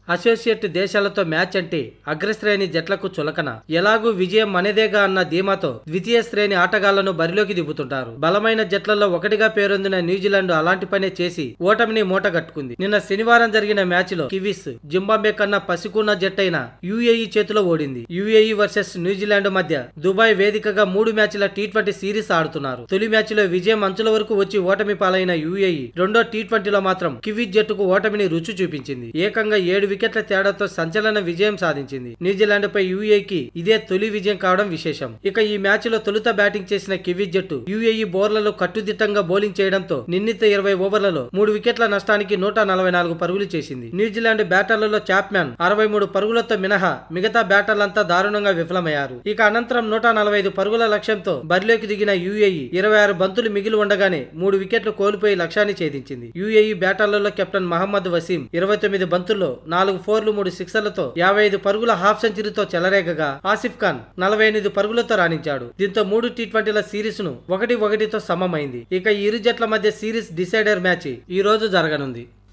associate దేశాలతో match అంటే అగ్రశ్రేణి జట్లకు చులకన ఎలాగూ విజయం మనదేగా అన్న ధీమాతో ద్వితీయ శ్రేణి ఆటగాళ్లను బరిలోకి దింపుతుంటారు బలమైన జట్లలో ఒకటిగా పేరొందిన న్యూజిలాండ్ అలాంటి పనే చేసి ఓటమిని మూటగట్టుకుంది నిన్న శనివారం జరిగిన మ్యాచ్ లో కివీస్ జింబాబే కన్నా పసికున్న జట్టైన యుఏఈ చేతిలో ఓడింది యుఏఈ వర్సెస్ న్యూజిలాండ్ మధ్య దుబాయ్ వేదికగా మూడు మ్యాచ్ల టీ ట్వంటీ సిరీస్ ఆడుతున్నారు తొలి మ్యాచ్ లో విజయం అంచుల వరకు వచ్చి ఓటమి పాలైన యుఏఈ రెండో టీ ట్వంటీలో మాత్రం కివీస్ జట్టుకు ఓటమిని రుచి చూపించింది ఏకంగా ఏడు వికెట్ల తేడాతో సంచలన విజయం సాధించింది న్యూజిలాండ్ పై యుఏకి ఇదే తొలి విజయం కావడం విశేషం ఇక ఈ మ్యాచ్ లో తొలుత బ్యాటింగ్ చేసిన కివీస్ జట్టు యుఏఈ బోర్లలో కట్టుదిట్టంగా బౌలింగ్ చేయడంతో నిర్ణీత ఇరవై ఓవర్లలో మూడు వికెట్ల నష్టానికి నూట నలభై నాలుగు పరుగులు చేసింది న్యూజిలాండ్ బ్యాటర్లలో చాప్మ్యాన్ అరవై మూడు పరుగులతో మినహా మిగతా బ్యాటర్లంతా దారుణంగా విఫలమయ్యారు ఇక అనంతరం నూట నలభై ఐదు పరుగుల లక్ష్యంతో బరిలోకి దిగిన యుఏఈ ఇరవై ఆరు బంతులు మిగిలి ఉండగానే మూడు వికెట్లు కోల్పోయి లక్ష్యాన్ని ఛేదించింది యుఏఈ బ్యాటర్లలో కెప్టెన్ మహమ్మద్ వసీం ఇరవై తొమ్మిది బంతుల్లో నాలుగు ఫోర్లు మూడు సిక్సర్లతో యాభై ఐదు పరుగుల హాఫ్ సెంచరీతో చెలరేగగా ఆసిఫ్ ఖాన్ నలభై ఎనిమిది పరుగులతో రాణించాడు దీంతో మూడు టీ ట్వంటీల సిరీస్ ను ఒకటి ఒకటితో సమమైంది ఇక ఈ ఇరు జట్ల మధ్య సిరీస్ డిసైడర్ మ్యాచ్ ఈ రోజు జరగనుంది